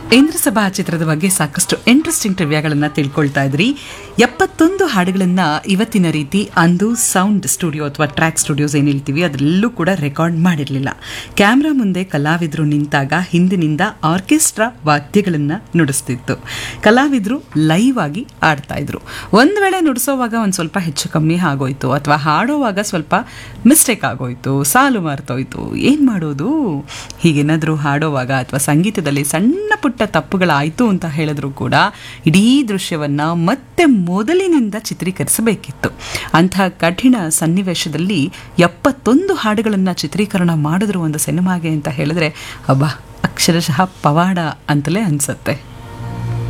ಇಂದ್ರಸಭಾ ಚಿತ್ರದ ಬಗ್ಗೆ ಸಾಕಷ್ಟು ಇಂಟ್ರೆಸ್ಟಿಂಗ್ ಟ್ರಿವ್ಯಾಗಳನ್ನ ತಿಳ್ಕೊಳ್ತಾ ಇದ್ರಿ ಎಪ್ಪತ್ತೊಂದು ಹಾಡುಗಳನ್ನ ಇವತ್ತಿನ ರೀತಿ ಅಂದು ಸೌಂಡ್ ಸ್ಟುಡಿಯೋ ಅಥವಾ ಟ್ರ್ಯಾಕ್ ಸ್ಟುಡಿಯೋಸ್ ಏನು ಹೇಳ್ತೀವಿ ಅದರಲ್ಲೂ ಕೂಡ ರೆಕಾರ್ಡ್ ಮಾಡಿರಲಿಲ್ಲ ಕ್ಯಾಮ್ರಾ ಮುಂದೆ ಕಲಾವಿದರು ನಿಂತಾಗ ಹಿಂದಿನಿಂದ ಆರ್ಕೆಸ್ಟ್ರಾ ವಾದ್ಯಗಳನ್ನ ನುಡಿಸ್ತಿತ್ತು ಕಲಾವಿದರು ಲೈವ್ ಆಗಿ ಆಡ್ತಾ ಇದ್ರು ಒಂದು ವೇಳೆ ನುಡಿಸೋವಾಗ ಒಂದು ಸ್ವಲ್ಪ ಹೆಚ್ಚು ಕಮ್ಮಿ ಆಗೋಯ್ತು ಅಥವಾ ಹಾಡೋವಾಗ ಸ್ವಲ್ಪ ಮಿಸ್ಟೇಕ್ ಆಗೋಯ್ತು ಸಾಲು ಮಾರ್ತೋಯ್ತು ಏನು ಮಾಡೋದು ಹೀಗೇನಾದರೂ ಹಾಡೋವಾಗ ಅಥವಾ ಸಂಗೀತದಲ್ಲಿ ಸಣ್ಣ ಪುಟ್ಟ ತಪ್ಪುಗಳಾಯಿತು ಅಂತ ಹೇಳಿದ್ರು ಕೂಡ ಇಡೀ ದೃಶ್ಯವನ್ನ ಮತ್ತೆ ಮೊದಲಿನಿಂದ ಚಿತ್ರೀಕರಿಸಬೇಕಿತ್ತು ಅಂತಹ ಕಠಿಣ ಸನ್ನಿವೇಶದಲ್ಲಿ ಎಪ್ಪತ್ತೊಂದು ಹಾಡುಗಳನ್ನು ಚಿತ್ರೀಕರಣ ಮಾಡಿದ್ರು ಒಂದು ಸಿನಿಮಾಗೆ ಅಂತ ಹೇಳಿದ್ರೆ ಅಬ್ಬಾ ಅಕ್ಷರಶಃ ಪವಾಡ ಅಂತಲೇ ಅನ್ಸುತ್ತೆ